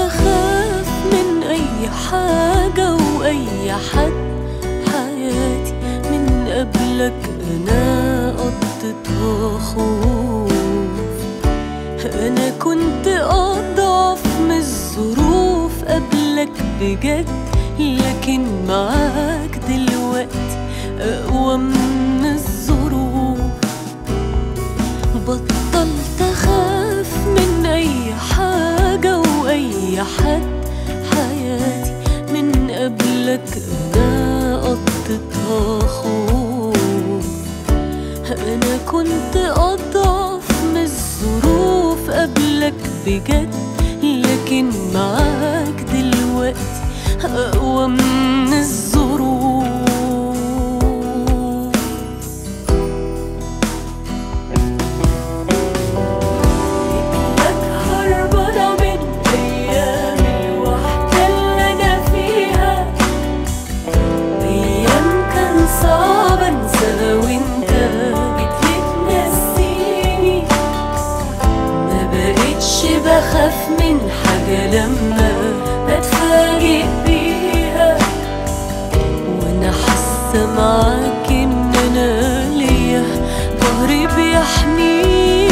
أخاف من أي حاجة وأي حد حياتي من قبلك أنا قضيتها خوف أنا كنت أضعف من الظروف قبلك بجد لكن معاك دلوقتي أقوى من الظروف بطلت أخاف من أي حاجة وأي حد حياتي من قبلك أنا قضيتها خوف أنا كنت أضعف من الظروف قبلك بجد لكن معاك دلوقتي أقوى من الظروف لك هربانة من أيام الوحدة اللي أنا فيها أيام كان صعب أنساها وأنت جيت تنسيني ما بقتش بخاف من حاجة لما بتفاجئ بيها وأنا حاسة معاك إن أنا ليا ظهري بيحميني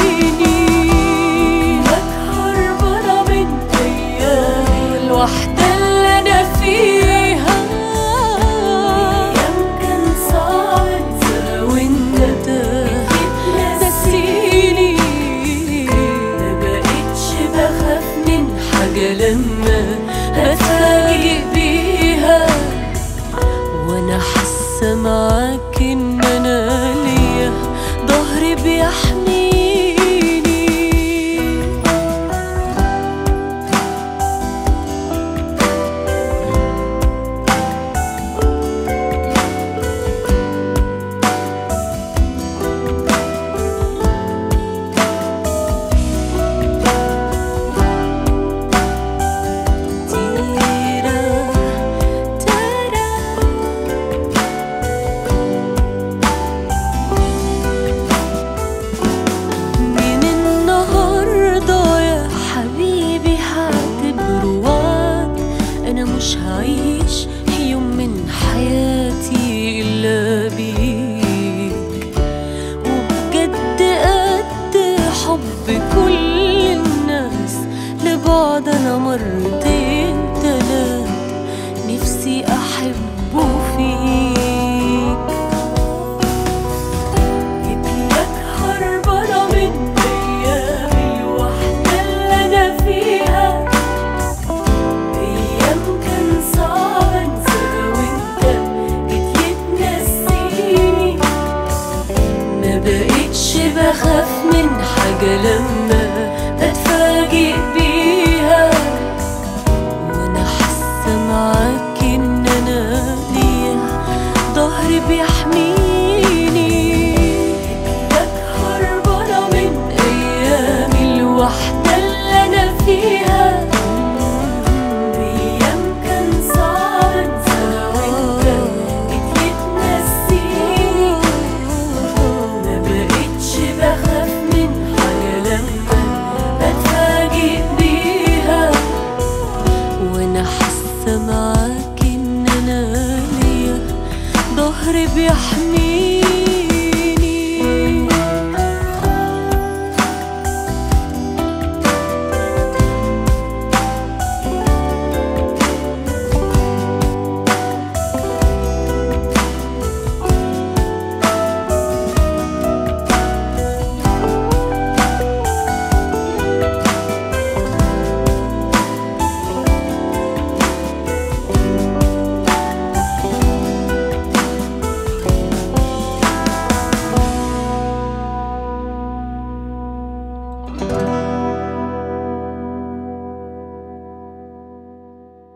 لك هربانة من أيام الوحدة اللي أنا فيها أيام كان صعب أنساها وأنت نسيني ما بقتش بخاف من حاجة لما أتفاجئ بيها وانا حاسه معاك ان انا ليا ظهري بيحميني تيرا تارا من النهاردة يا حبيبي هعتبره وعد أنا مش هعيش يوم من حياتي إلا بيك وبجد قد حب كل الناس لبعض أنا مرتين تلات نفسي أحبه فيك